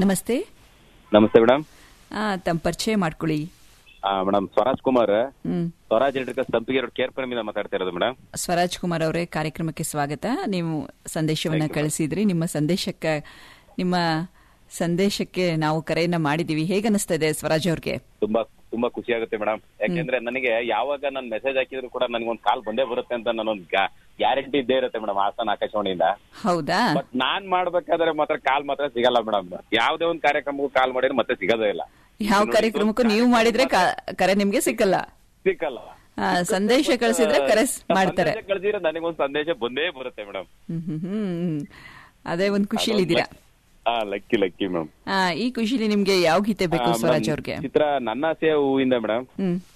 ನಮಸ್ತೆ ನಮಸ್ತೆ ಮೇಡಮ್ ಆ, ತಮ್ಮ ಪರಿಚಯ ಮಾಡ್ಕೊಳ್ಳಿ madam Swaraj Kumar hmm Swaraj electrical Sampige road care ಇಂದ ಮಾತಾಡ್ತಾ ಇರೋದು ಮೇಡಮ್ ಸ್ವರಾಜ್ ಕುಮಾರ್ ಅವರೇ ಕಾರ್ಯಕ್ರಮಕ್ಕೆ ಸ್ವಾಗತ ನೀವು ಸಂದೇಶವನ್ನ ಕಳಿಸಿದ್ರಿ ನಿಮ್ಮ ಸಂದೇಶಕ್ಕೆ ನಿಮ್ಮ ಸಂದೇಶಕ್ಕೆ ನಾವು ಕರೆಯನ್ನ ಮಾಡಿದೀವಿ ಹೇಗನ್ನಿಸ್ತಾ ಇದೆ ಸ್ವರಾಜ್ ಅವ್ರಿಗೆ ತುಂಬಾ ತುಂಬಾ ಖುಷಿ ಆಗುತ್ತೆ ಮೇಡಮ್ ಯಾಕೆಂದ್ರೆ ನನಗೆ ಯಾವಾಗ ನಾನು ಮೆಸೇಜ್ ಹಾಕಿದ್ರು ಕೂಡ ನನಗೊಂದು ಕಾಲ್ ಬಂದೇ ಬರುತ್ತೆ ಅಂತ ನಾನೊಂದು ಗ್ಯಾರಂಟಿ ಇದ್ದೇ ಇರುತ್ತೆ ಮೇಡಮ್ ಹಾಸನ ಆಕಾಶವಾಣಿಯಿಂದ ಹೌದಾ ಬಟ್ ನಾನ್ ಮಾಡ್ಬೇಕಾದ್ರೆ ಮಾತ್ರ ಕಾಲ್ ಮಾತ್ರ ಸಿಗಲ್ಲ ಮೇಡಮ್ ಯಾವ್ದೇ ಒಂದು ಕಾರ್ಯಕ್ರಮಕ್ಕೂ ಕಾಲ್ ಮಾಡಿದ್ರೆ ಮತ್ತೆ ಸಿಗೋದೇ ಇಲ್ಲ ಯಾವ ಕಾರ್ಯಕ್ರಮಕ್ಕೂ ನೀವು ಮಾಡಿದ್ರೆ ಕಾ- ಕರೆ ನಿಮ್ಗೆ ಸಿಕ್ಕಲ್ಲ ಸಿಕ್ಕಲ್ಲ ಆ, ಸಂದೇಶ ಕಳಿಸಿದ್ರೆ ಕರೆ ಸ್- ಮಾಡ್ತಾರೆ ಕಳಿಸಿದ್ರೆ ನನಗೊಂದು ಸಂದೇಶ ಬಂದೇ ಬರುತ್ತೆ ಮೇಡಮ್ ಹ್ಮ್ ಹ್ಮ್ ಹ್ಮ್ ಅದೇ ಒಂದ್ ಖುಷಿಲಿದ್ದೀರಾ ಹಾ ಲಕ್ಕಿ ಲಕ್ಕಿ ಮೇಡಮ್ ಆ, ಈ ಖುಷಿಲಿ ನಿಮ್ಗೆ ಯಾವ ಗೀತೆ ಬೇಕು ಸ್ವರಾಜ್ ಅವ್ರಿಗೆ ಚಿತ್ರ ನನ್ನ ಆಸೆಯ ಹೂವಿಂದ ಮೇಡಮ್ ಹ್ಮ್